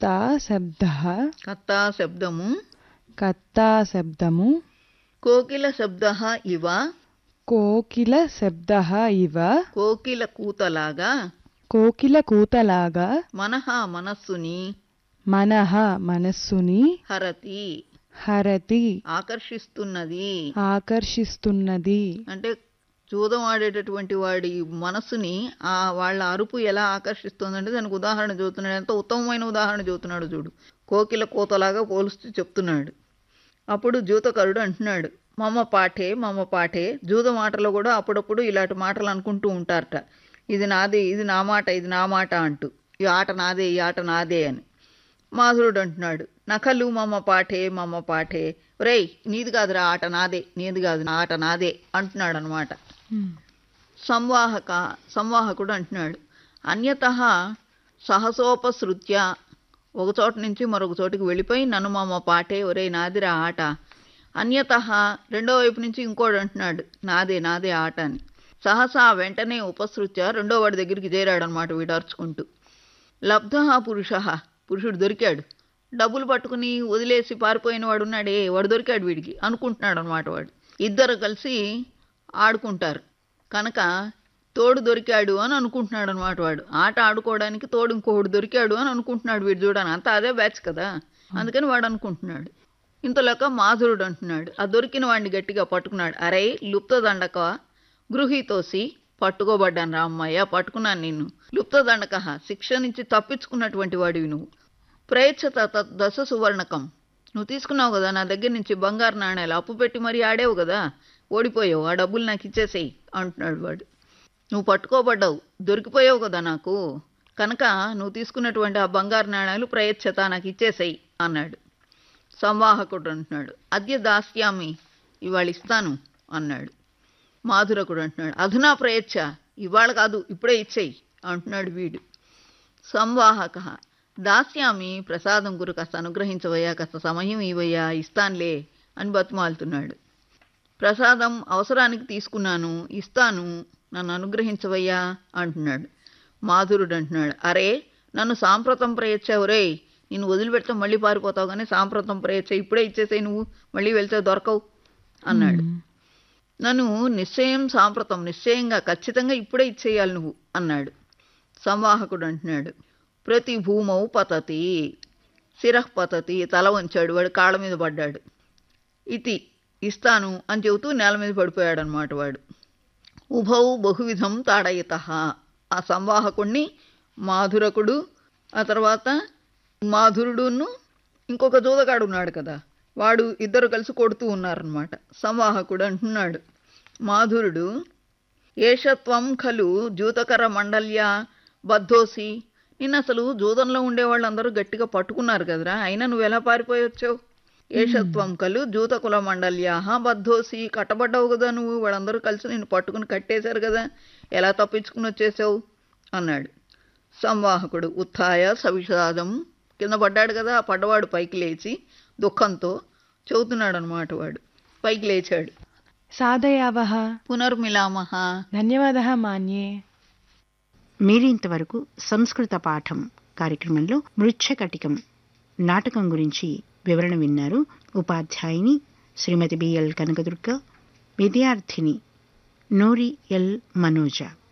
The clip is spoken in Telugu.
కత్తా శబ్ద కత్తా శబ్దము కత్తా శబ్దము కోకిల శబ్ద ఇవ కోకిల శబ్ద ఇవ కోకిల కూతలాగా కోకిల కూతలాగా మనహ మనస్సుని మనః మనస్సుని హరతి హరతి ఆకర్షిస్తున్నది ఆకర్షిస్తున్నది అంటే జూదం ఆడేటటువంటి వాడి మనస్సుని ఆ వాళ్ళ అరుపు ఎలా ఆకర్షిస్తుందంటే దానికి ఉదాహరణ చూస్తున్నాడు ఎంత ఉత్తమమైన ఉదాహరణ చూస్తున్నాడు చూడు కోకిల కోతలాగా పోలుస్తూ చెప్తున్నాడు అప్పుడు జూతకరుడు అంటున్నాడు మమ్మ పాఠే మమ్మ పాఠే జూదం ఆటలో కూడా అప్పుడప్పుడు ఇలాంటి మాటలు అనుకుంటూ ఉంటారట ఇది నాదే ఇది నా మాట ఇది నా మాట అంటూ ఈ ఆట నాదే ఈ ఆట నాదే అని మాధురుడు అంటున్నాడు నకలు మమ్మ పాఠే మమ్మ పాఠే రేయ్ నీది కాదురా ఆట నాదే నీది కాదు నా ఆట నాదే అంటున్నాడు అనమాట సంవాహక సంవాహకుడు అంటున్నాడు అన్యత సహసోపసృత్య ఒక చోట నుంచి మరొక చోటికి వెళ్ళిపోయి నన్ను మమ్మ పాటే ఒరే నాదిరా ఆట అన్యత రెండో వైపు నుంచి ఇంకోడు అంటున్నాడు నాదే నాదే ఆట అని సహసా వెంటనే ఉపసృత్య రెండో వాడి దగ్గరికి చేరాడనమాట వీడు అరుచుకుంటూ లబ్ధ పురుష పురుషుడు దొరికాడు డబ్బులు పట్టుకుని వదిలేసి పారిపోయిన వాడు ఉన్నాడే వాడు దొరికాడు వీడికి అనుకుంటున్నాడు అనమాట వాడు ఇద్దరు కలిసి ఆడుకుంటారు కనుక తోడు దొరికాడు అని అనుకుంటున్నాడు అనమాట వాడు ఆట ఆడుకోవడానికి తోడు ఇంకోడు దొరికాడు అని అనుకుంటున్నాడు వీడు చూడని అంతా అదే బ్యాచ్ కదా అందుకని వాడు అనుకుంటున్నాడు ఇంతలోక మాధురుడు అంటున్నాడు ఆ దొరికిన వాడిని గట్టిగా పట్టుకున్నాడు అరే లుప్త దండక గృహీతోసి పట్టుకోబడ్డాను రా అమ్మాయ్య పట్టుకున్నాను నిన్ను లుప్త దండక శిక్ష నుంచి తప్పించుకున్నటువంటి వాడివి నువ్వు ప్రయచ్చత తత్ దశ సువర్ణకం నువ్వు తీసుకున్నావు కదా నా దగ్గర నుంచి బంగారు నాణ్యాలు అప్పు పెట్టి మరీ ఆడేవు కదా ఓడిపోయావు ఆ డబ్బులు నాకు ఇచ్చేసేయి అంటున్నాడు వాడు నువ్వు పట్టుకోబడ్డావు దొరికిపోయావు కదా నాకు కనుక నువ్వు తీసుకున్నటువంటి ఆ బంగారు నాణ్యాలు ప్రయచ్చత నాకు ఇచ్చేసేయి అన్నాడు సంవాహకుడు అంటున్నాడు అద్య దాస్యామి ఇవాళ ఇస్తాను అన్నాడు మాధురకుడు అంటున్నాడు అధునా ప్రయచ్చ ఇవాళ కాదు ఇప్పుడే ఇచ్చేయి అంటున్నాడు వీడు సంవాహక దాస్యామి ప్రసాదం గురు కాస్త అనుగ్రహించవయ్యా కాస్త సమయం ఇవయ్యా ఇస్తాన్లే అని బతిమాలుతున్నాడు ప్రసాదం అవసరానికి తీసుకున్నాను ఇస్తాను నన్ను అనుగ్రహించవయ్యా అంటున్నాడు మాధురుడు అంటున్నాడు అరే నన్ను సాంప్రతం ప్రయచ్చావురే నిన్ను వదిలిపెడితే మళ్ళీ పారిపోతావు కానీ సాంప్రతం ప్రయచ్చ ఇప్పుడే ఇచ్చేసేయి నువ్వు మళ్ళీ వెళ్తే దొరకవు అన్నాడు నన్ను నిశ్చయం సాంప్రతం నిశ్చయంగా ఖచ్చితంగా ఇప్పుడే ఇచ్చేయాలి నువ్వు అన్నాడు సంవాహకుడు అంటున్నాడు ప్రతి భూమౌ పతతి శిరః పతతి తల వంచాడు వాడు కాళ్ళ మీద పడ్డాడు ఇది ఇస్తాను అని చెబుతూ నేల మీద పడిపోయాడు అనమాట వాడు ఉభౌ బహువిధం తాడయత ఆ సంవాహకుణ్ణి మాధురకుడు ఆ తర్వాత మాధురుడును ఇంకొక జూదగాడు ఉన్నాడు కదా వాడు ఇద్దరు కలిసి కొడుతూ ఉన్నారనమాట సంవాహకుడు అంటున్నాడు మాధురుడు ఏషత్వం ఖలు జూతకర మండల్య బద్ధోసి నిన్న అసలు జూదంలో ఉండే వాళ్ళందరూ గట్టిగా పట్టుకున్నారు కదరా అయినా నువ్వు ఎలా పారిపోయి వచ్చావు ఏషత్వం కలు జూతకుల మండల్యాహ బద్ధోసి కట్టబడ్డావు కదా నువ్వు వాళ్ళందరూ కలిసి నిన్ను పట్టుకుని కట్టేశారు కదా ఎలా తప్పించుకుని వచ్చేసావు అన్నాడు సంవాహకుడు ఉత్థాయ సవిషాదం కింద పడ్డాడు కదా ఆ పడ్డవాడు పైకి లేచి దుఃఖంతో చెబుతున్నాడు అనమాట వాడు పైకి లేచాడు సాధయావః పునర్మిలామహ ధన్యవాదः మాన్యే మీరింతవరకు సంస్కృత పాఠం కార్యక్రమంలో మృచ్ఛకటికం నాటకం గురించి వివరణ విన్నారు ఉపాధ్యాయుని శ్రీమతి బిఎల్ కనకదుర్గ విద్యార్థిని నూరి ఎల్ మనోజ